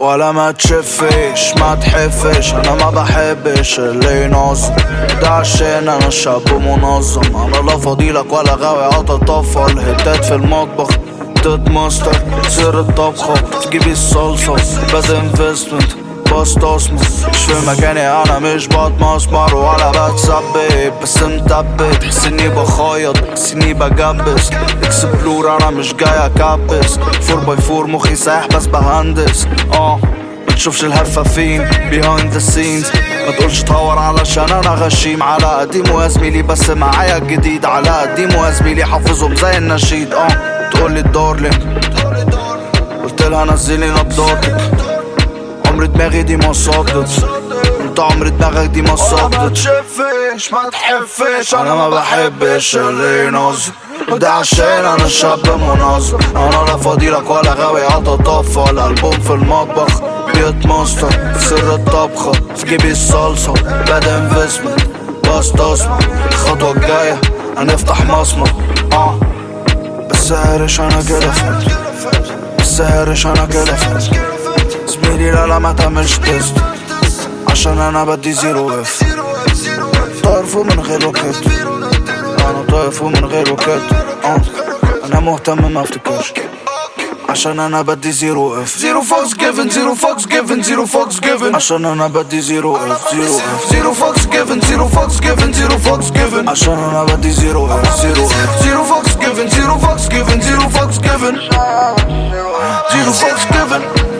ولا ما تشفش ما تحفش انا ما بحبش اللي ينظم ده عشان انا شاب منظم انا لا فضيلك ولا غاوي اتطفل هتات في المطبخ تتمستر سر الطبخة تجيبي الصلصة بس انفستمنت بستثمر مش في مكاني انا مش بتمسمر ولا بتثبت بس مثبت تحس اني بخيط تحس اني بجبس اكسبلور انا مش جاي اكبس فور باي فور مخي سايح بس بهندس اه ما تشوفش الهفافين behind the scenes ما تقولش طور علشان انا غشيم على قديم ويا زميلي بس معايا الجديد على قديم ويا زميلي حافظهم زي النشيد اه تقولي الدارلينج قلت لها نزلي نضارتك عمر دماغي دي ما صدت انت عمر دماغك دي ما صدت ما تشفش ما تحفش انا ما بحبش اللي ينظم وده عشان انا شاب منظم انا لا فضيلك ولا غاوي اتطفل البوم في المطبخ بيتمستر في سر الطبخة في جيبي الصلصة باد انفستمنت بستثمر الخطوة الجاية هنفتح مصمت اه بس هارش انا كده فهمت بس هارش انا كده فهمت زميلي لا لا ما تعملش تيست عشان انا بدي زيرو اف طرفه من غير روكيت انا طرفه من غير روكيت اه انا مهتم ما افتكرش عشان انا بدي زيرو اف زيرو فوكس جيفن زيرو فوكس جيفن زيرو فوكس جيفن عشان انا بدي زيرو اف زيرو اف زيرو فوكس جيفن زيرو فوكس جيفن زيرو فوكس جيفن عشان انا بدي زيرو اف زيرو اف زيرو فوكس جيفن زيرو فوكس جيفن زيرو فوكس جيفن زيرو فوكس جيفن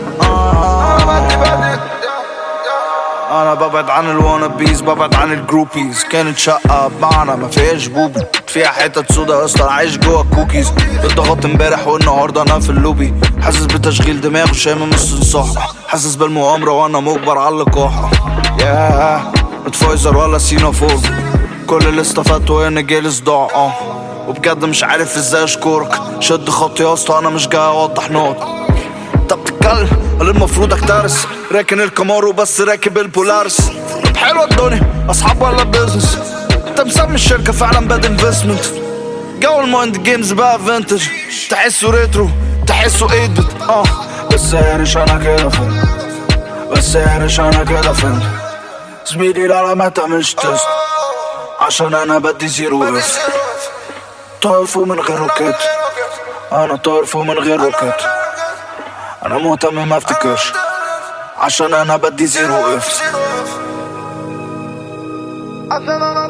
انا ببعد عن الوانا بيز ببعد عن الجروبيز كانت شقة بمعنى ما فيهاش بوبي فيها حتت سودا اصلا عايش جوا كوكيز اتضغطت امبارح والنهارده انا في اللوبي حاسس بتشغيل دماغ وشامم الصحة حاسس بالمؤامرة وانا مجبر على اللقاحة ياه متفايزر ولا سينافور كل اللي استفدته ان جالي صداع اه وبجد مش عارف ازاي اشكرك شد خطي يا اسطى انا مش جاي اوضح نقط انت بتتكلم قال المفروض اكترس راكن الكامارو بس راكب البولارس طب حلوه الدنيا اصحاب ولا بيزنس انت مسمي الشركه فعلا باد انفستمنت جو المايند جيمز بقى فينتج تحسه ريترو تحسه 8 بت اه بس هارش انا كده فهمت بس هارش انا كده فهمت زميلي لا لا ما تعملش تيست عشان انا بدي زيرو اف طرفه من غير روكيت انا طرفه من غير روكيت انا مهتم ما افتكرش عشان انا بدي زيرو اف عشان انا